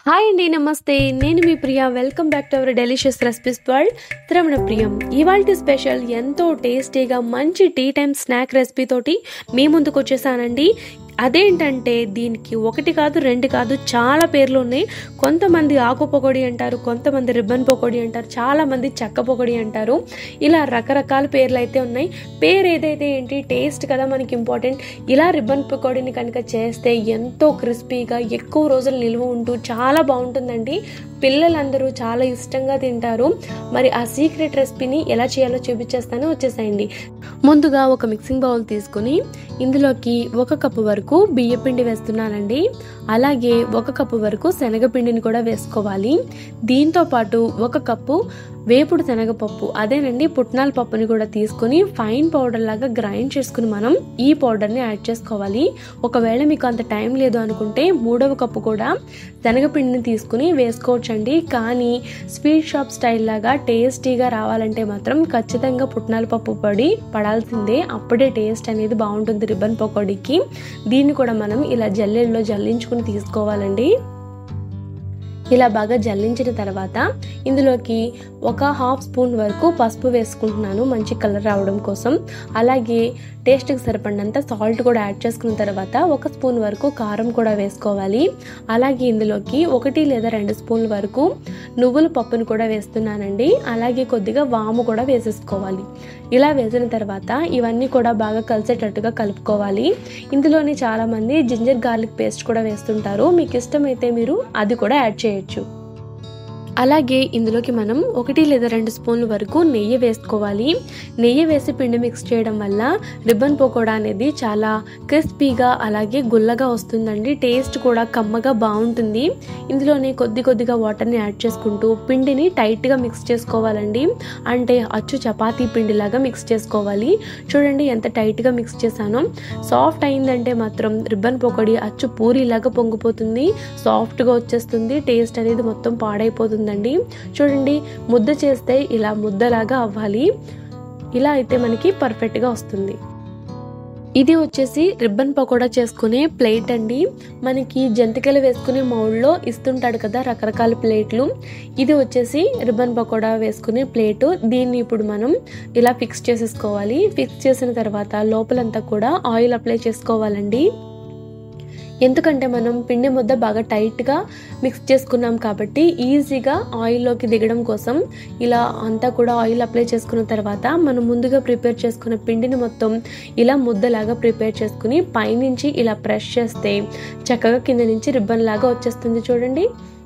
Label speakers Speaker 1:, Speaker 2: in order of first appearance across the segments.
Speaker 1: hi అండి నమస్తే నేను మీ Priya welcome back to our delicious recipes world Shravana Priyam ఇవాళ స్పెషల్ ఎంతో టేస్టీగా మంచి టీ టైమ్ స్నాక్ రెసిపీ తోటి మీ ముందుకు వచ్చేసానండి అదేంటంటే దీనికి ఒకటి కాదు రెండు కాదు చాలా పేర్లు ఉన్నాయి కొంతమంది ఆకు పొగడి అంటారు కొంతమంది రిబ్బన్ పొగడి అంటారు చాలా మంది చెక్క పొగడి అంటారు ఇలా రకరకాల పేర్లు అయితే ఉన్నాయి పేరు ఏదైతే ఏంటి టేస్ట్ కదా మనకి ఇంపార్టెంట్ ఇలా రిబ్బన్ పకోడీని కనుక చేస్తే ఎంతో క్రిస్పీగా ఎక్కువ రోజులు నిల్వ ఉంటూ చాలా బాగుంటుందండి పిల్లలందరూ చాలా ఇష్టంగా తింటారు మరి ఆ సీక్రెట్ రెసిపీని ఎలా చేయాలో చూపించేస్తాను వచ్చేసేయండి ముందుగా ఒక మిక్సింగ్ బౌల్ తీసుకొని ఇందులోకి ఒక కప్పు వరకు బియ్య పిండి వేస్తున్నానండి అలాగే ఒక కప్పు వరకు శనగపిండిని కూడా వేసుకోవాలి దీంతో పాటు ఒక కప్పు వేపుడు శనగపప్పు అదేనండి పుట్నాల పప్పుని కూడా తీసుకుని ఫైన్ పౌడర్ లాగా గ్రైండ్ చేసుకుని మనం ఈ పౌడర్ని యాడ్ చేసుకోవాలి ఒకవేళ మీకు అంత టైం లేదు అనుకుంటే మూడవ కప్పు కూడా శనగపిండిని తీసుకుని వేసుకోవచ్చండి కానీ స్వీట్ షాప్ స్టైల్ లాగా టేస్టీగా రావాలంటే మాత్రం ఖచ్చితంగా పుట్నాల పప్పు పొడి పడాల్సిందే అప్పుడే టేస్ట్ అనేది బాగుంటుంది రిబ్బన్ పకోడీకి దీన్ని కూడా మనం ఇలా జల్లెల్లో జల్లించుకుని తీసుకోవాలండి ఇలా బాగా జల్లించిన తర్వాత ఇందులోకి ఒక హాఫ్ స్పూన్ వరకు పసుపు వేసుకుంటున్నాను మంచి కలర్ రావడం కోసం అలాగే టేస్ట్కి సరిపడినంత సాల్ట్ కూడా యాడ్ చేసుకున్న తర్వాత ఒక స్పూన్ వరకు కారం కూడా వేసుకోవాలి అలాగే ఇందులోకి ఒకటి లేదా రెండు స్పూన్ల వరకు నువ్వుల పప్పును కూడా వేస్తున్నానండి అలాగే కొద్దిగా వాము కూడా వేసేసుకోవాలి ఇలా వేసిన తర్వాత ఇవన్నీ కూడా బాగా కలిసేటట్టుగా కలుపుకోవాలి ఇందులోని చాలామంది జింజర్ గార్లిక్ పేస్ట్ కూడా వేస్తుంటారు మీకు ఇష్టమైతే మీరు అది కూడా యాడ్ చేయొచ్చు అలాగే ఇందులోకి మనం ఒకటి లేదా రెండు స్పూన్ల వరకు నెయ్యి వేసుకోవాలి నెయ్యి వేసి పిండి మిక్స్ చేయడం వల్ల రిబ్బన్ పకోడా అనేది చాలా క్రిస్పీగా అలాగే గుల్లగా వస్తుందండి టేస్ట్ కూడా కమ్మగా బాగుంటుంది ఇందులోనే కొద్ది కొద్దిగా వాటర్ని యాడ్ చేసుకుంటూ పిండిని టైట్గా మిక్స్ చేసుకోవాలండి అంటే అచ్చు చపాతీ పిండిలాగా మిక్స్ చేసుకోవాలి చూడండి ఎంత టైట్గా మిక్స్ చేశానో సాఫ్ట్ అయిందంటే మాత్రం రిబ్బన్ పకోడీ అచ్చు పూరిలాగా పొంగిపోతుంది సాఫ్ట్గా వచ్చేస్తుంది టేస్ట్ అనేది మొత్తం పాడైపోతుంది ఉంటుందండి చూడండి ముద్ద చేస్తే ఇలా ముద్దలాగా అవ్వాలి ఇలా అయితే మనకి పర్ఫెక్ట్గా వస్తుంది ఇది వచ్చేసి రిబ్బన్ పకోడా చేసుకునే ప్లేట్ అండి మనకి జంతికలు వేసుకునే మౌల్డ్లో ఇస్తుంటాడు కదా రకరకాల ప్లేట్లు ఇది వచ్చేసి రిబ్బన్ పకోడా వేసుకునే ప్లేటు దీన్ని ఇప్పుడు మనం ఇలా ఫిక్స్ చేసేసుకోవాలి ఫిక్స్ చేసిన తర్వాత లోపలంతా కూడా ఆయిల్ అప్లై చేసుకోవాలండి ఎందుకంటే మనం పిండి ముద్ద బాగా టైట్గా మిక్స్ చేసుకున్నాం కాబట్టి ఈజీగా ఆయిల్లోకి దిగడం కోసం ఇలా అంతా కూడా ఆయిల్ అప్లై చేసుకున్న తర్వాత మనం ముందుగా ప్రిపేర్ చేసుకున్న పిండిని మొత్తం ఇలా ముద్దలాగా ప్రిపేర్ చేసుకుని పైనుంచి ఇలా ప్రెస్ చేస్తే చక్కగా కింద నుంచి రిబ్బన్ లాగా వచ్చేస్తుంది చూడండి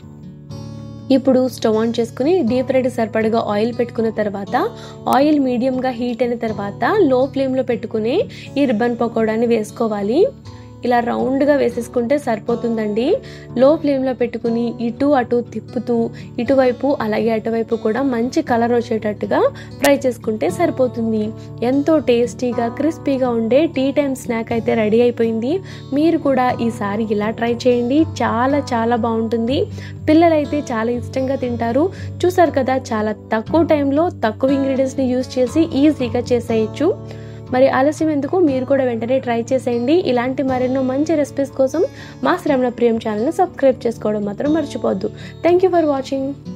Speaker 1: ఇప్పుడు స్టవ్ ఆన్ చేసుకుని డీప్ ఫ్రైడ్ సరిపడగా ఆయిల్ పెట్టుకున్న తర్వాత ఆయిల్ మీడియంగా హీట్ అయిన తర్వాత లో ఫ్లేమ్లో పెట్టుకుని ఈ రిబ్బన్ పకోడాని వేసుకోవాలి ఇలా రౌండ్గా వేసేసుకుంటే సరిపోతుందండి లో ఫ్లేమ్లో పెట్టుకుని ఇటు అటు తిప్పుతూ ఇటువైపు అలాగే అటువైపు కూడా మంచి కలర్ వచ్చేటట్టుగా ఫ్రై చేసుకుంటే సరిపోతుంది ఎంతో టేస్టీగా క్రిస్పీగా ఉండే టీ టైం స్నాక్ అయితే రెడీ అయిపోయింది మీరు కూడా ఈసారి ఇలా ట్రై చేయండి చాలా చాలా బాగుంటుంది పిల్లలైతే చాలా ఇష్టంగా తింటారు చూసారు కదా చాలా తక్కువ టైంలో తక్కువ ఇంగ్రీడియంట్స్ని యూజ్ చేసి ఈజీగా చేసేయచ్చు మరి ఆలస్యం ఎందుకు మీరు కూడా వెంటనే ట్రై చేసేయండి ఇలాంటి మరెన్నో మంచి రెసిపీస్ కోసం మా శ్రవణ ప్రియం ఛానల్ని సబ్స్క్రైబ్ చేసుకోవడం మాత్రం మర్చిపోద్దు థ్యాంక్ యూ ఫర్ వాచింగ్